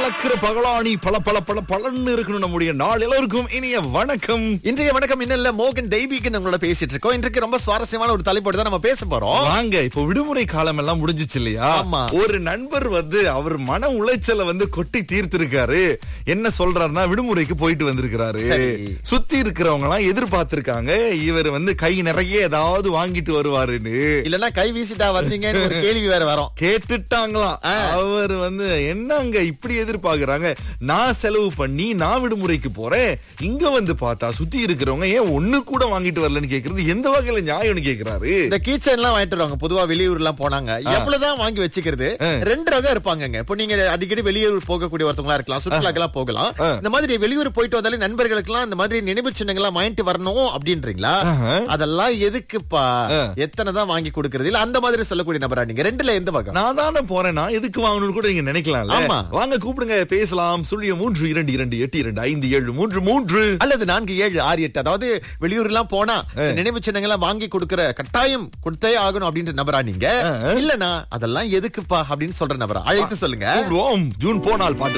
பறக்கிற பகலாணி பல பல பல பலன்னு இருக்கணும் நம்முடைய நாள் எல்லோருக்கும் இனிய வணக்கம் இன்றைய வணக்கம் இன்னும் மோகன் தெய்வீகன் உங்களோட பேசிட்டு இருக்கோம் இன்றைக்கு ரொம்ப சுவாரஸ்யமான ஒரு தலைப்போடு தான் நம்ம பேச போறோம் வாங்க இப்போ விடுமுறை காலம் எல்லாம் முடிஞ்சிச்சு இல்லையா ஆமா. ஒரு நண்பர் வந்து அவர் மன உளைச்சலை வந்து கொட்டி தீர்த்திருக்காரு என்ன சொல்றாருன்னா விடுமுறைக்கு போயிட்டு வந்திருக்கிறாரு சரி. சுத்தி இருக்கிறவங்க எல்லாம் எதிர்பார்த்திருக்காங்க இவர் வந்து கை நிறைய ஏதாவது வாங்கிட்டு வருவாருன்னு இல்லன்னா கை வீசிட்டா வந்தீங்கன்னு ஒரு கேள்வி வேற வரும் கேட்டுட்டாங்களாம் அவர் வந்து என்னங்க இப்படி எதிர்பார்க்கறாங்க நான் செலவு பண்ணி நான் விடுமுறைக்கு போறேன் இங்க வந்து பார்த்தா சுத்தி இருக்கிறவங்க ஏன் ஒண்ணு கூட வாங்கிட்டு வரலன்னு கேக்குறது எந்த வகையில நியாயம்னு கேக்குறாரு இந்த கீச்சன் எல்லாம் வாங்கிட்டு வருவாங்க பொதுவா வெளியூர் எல்லாம் போனாங்க எவ்வளவுதான் வாங்கி வச்சுக்கிறது ரெண்டு ரகம் இருப்பாங்கங்க இப்போ நீங்க அடிக்கடி வெளியூர் போகக்கூடிய ஒருத்தவங்களா இருக்கலாம் சுற்றுலாக்கெல்லாம் போகலாம் இந்த மாதிரி வெளியூர் போயிட்டு வந்தாலே நண்பர்களுக்கு எல்லாம் இந்த மாதிரி நினைவு சின்னங்கள்லாம் வாங்கிட்டு வரணும் அப்படின்றீங்களா அதெல்லாம் எதுக்குப்பா எத்தனை தான் வாங்கி கொடுக்கறது இல்ல அந்த மாதிரி சொல்லக்கூடிய நபரா நீங்க ரெண்டுல எந்த வகை நான் தானே போறேன் நான் எதுக்கு வாங்கணும்னு கூட நீங்க நினைக்கலாம்ல ஆமா. வாங்க கூப்பிடுங்க பேசலாம் சொல்லிய மூன்று இரண்டு இரண்டு எட்டு இரண்டு ஐந்து ஏழு மூன்று மூன்று அல்லது நான்கு ஏழு ஆறு எட்டு அதாவது வெளியூர் எல்லாம் போனா இந்த நினைவு சின்னங்கள்லாம் வாங்கி கொடுக்கிற கட்டாயம் கொடுத்தே ஆகணும் அப்படின்ற நபரா நீங்க இல்லனா அதெல்லாம் எதுக்குப்பா அப்படின்னு சொல்ற நபரா அழைத்து சொல்லுங்க கூப்பிடுவோம் ஜூன் போனால் பாட்டு